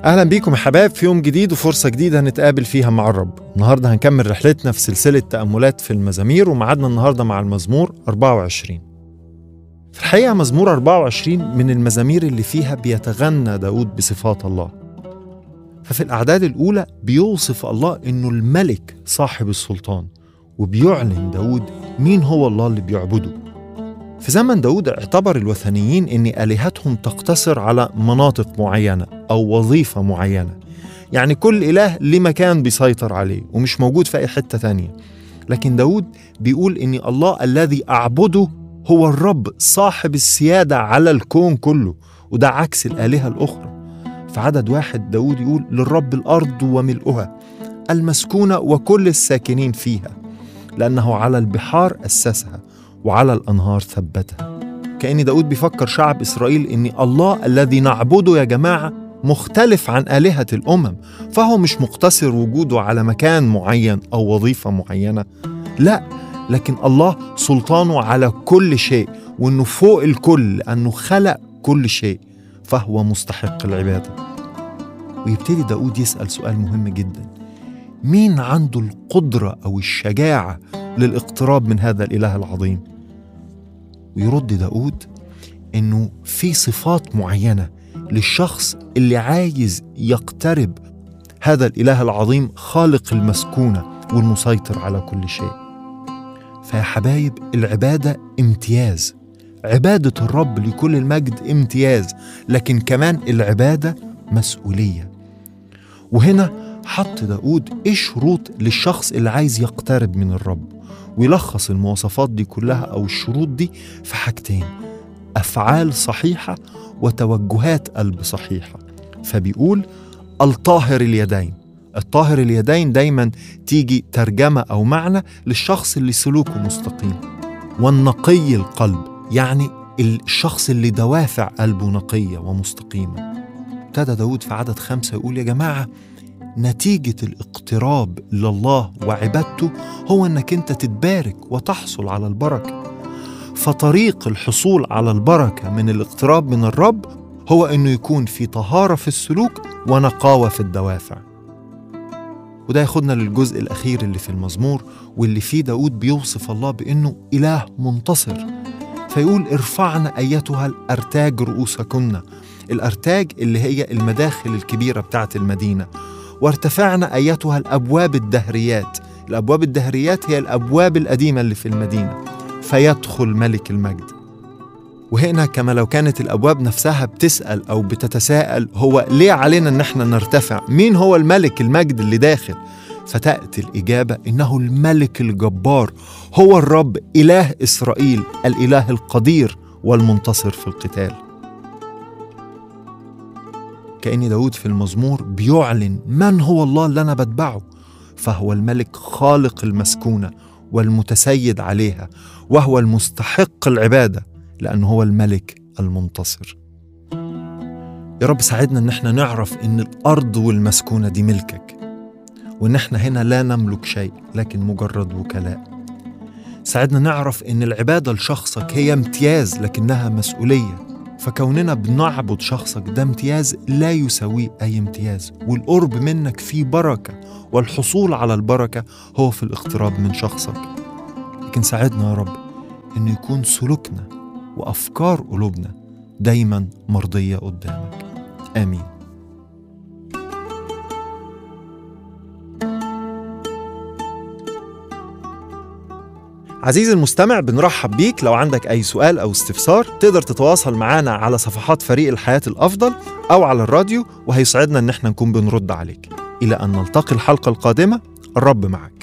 اهلا بيكم يا حباب في يوم جديد وفرصه جديده هنتقابل فيها مع الرب النهارده هنكمل رحلتنا في سلسله تاملات في المزامير ومعادنا النهارده مع المزمور 24 في الحقيقه مزمور 24 من المزامير اللي فيها بيتغنى داود بصفات الله ففي الاعداد الاولى بيوصف الله انه الملك صاحب السلطان وبيعلن داود مين هو الله اللي بيعبده في زمن داود اعتبر الوثنيين ان الهتهم تقتصر على مناطق معينه او وظيفه معينه يعني كل اله ليه مكان بيسيطر عليه ومش موجود في اي حته تانية لكن داود بيقول ان الله الذي اعبده هو الرب صاحب السياده على الكون كله وده عكس الالهه الاخرى في عدد واحد داود يقول للرب الارض وملؤها المسكونه وكل الساكنين فيها لانه على البحار اسسها وعلى الأنهار ثبتها كأن داود بيفكر شعب إسرائيل إن الله الذي نعبده يا جماعة مختلف عن آلهة الأمم فهو مش مقتصر وجوده على مكان معين أو وظيفة معينة لا لكن الله سلطانه على كل شيء وإنه فوق الكل لأنه خلق كل شيء فهو مستحق العبادة ويبتدي داود يسأل سؤال مهم جدا مين عنده القدرة أو الشجاعة للاقتراب من هذا الإله العظيم ويرد داود انه في صفات معينه للشخص اللي عايز يقترب هذا الاله العظيم خالق المسكونه والمسيطر على كل شيء فيا حبايب العباده امتياز عباده الرب لكل المجد امتياز لكن كمان العباده مسؤوليه وهنا حط داود ايه شروط للشخص اللي عايز يقترب من الرب ويلخص المواصفات دي كلها او الشروط دي في حاجتين افعال صحيحه وتوجهات قلب صحيحه فبيقول الطاهر اليدين الطاهر اليدين دايما تيجي ترجمه او معنى للشخص اللي سلوكه مستقيم والنقي القلب يعني الشخص اللي دوافع قلبه نقيه ومستقيمه ابتدى داود في عدد خمسة يقول يا جماعة نتيجة الاقتراب لله وعبادته هو انك انت تتبارك وتحصل على البركة فطريق الحصول على البركة من الاقتراب من الرب هو انه يكون في طهارة في السلوك ونقاوة في الدوافع وده ياخدنا للجزء الأخير اللي في المزمور واللي فيه داود بيوصف الله بأنه إله منتصر فيقول ارفعنا أيتها الأرتاج رؤوسكن الأرتاج اللي هي المداخل الكبيرة بتاعت المدينة وارتفعنا ايتها الابواب الدهريات الابواب الدهريات هي الابواب القديمه اللي في المدينه فيدخل ملك المجد وهنا كما لو كانت الابواب نفسها بتسال او بتتساءل هو ليه علينا ان احنا نرتفع مين هو الملك المجد اللي داخل فتاتي الاجابه انه الملك الجبار هو الرب اله اسرائيل الاله القدير والمنتصر في القتال كأن داود في المزمور بيعلن من هو الله اللي أنا بتبعه فهو الملك خالق المسكونة والمتسيد عليها وهو المستحق العبادة لأنه هو الملك المنتصر يا رب ساعدنا ان احنا نعرف ان الارض والمسكونه دي ملكك وان احنا هنا لا نملك شيء لكن مجرد وكلاء ساعدنا نعرف ان العباده لشخصك هي امتياز لكنها مسؤوليه فكوننا بنعبد شخصك ده امتياز لا يساويه أي امتياز والقرب منك فيه بركة والحصول على البركة هو في الاقتراب من شخصك لكن ساعدنا يا رب أن يكون سلوكنا وأفكار قلوبنا دايما مرضية قدامك آمين عزيزي المستمع بنرحب بيك لو عندك أي سؤال أو استفسار تقدر تتواصل معنا على صفحات فريق الحياة الأفضل أو على الراديو وهيسعدنا إن احنا نكون بنرد عليك إلى أن نلتقي الحلقة القادمة الرب معك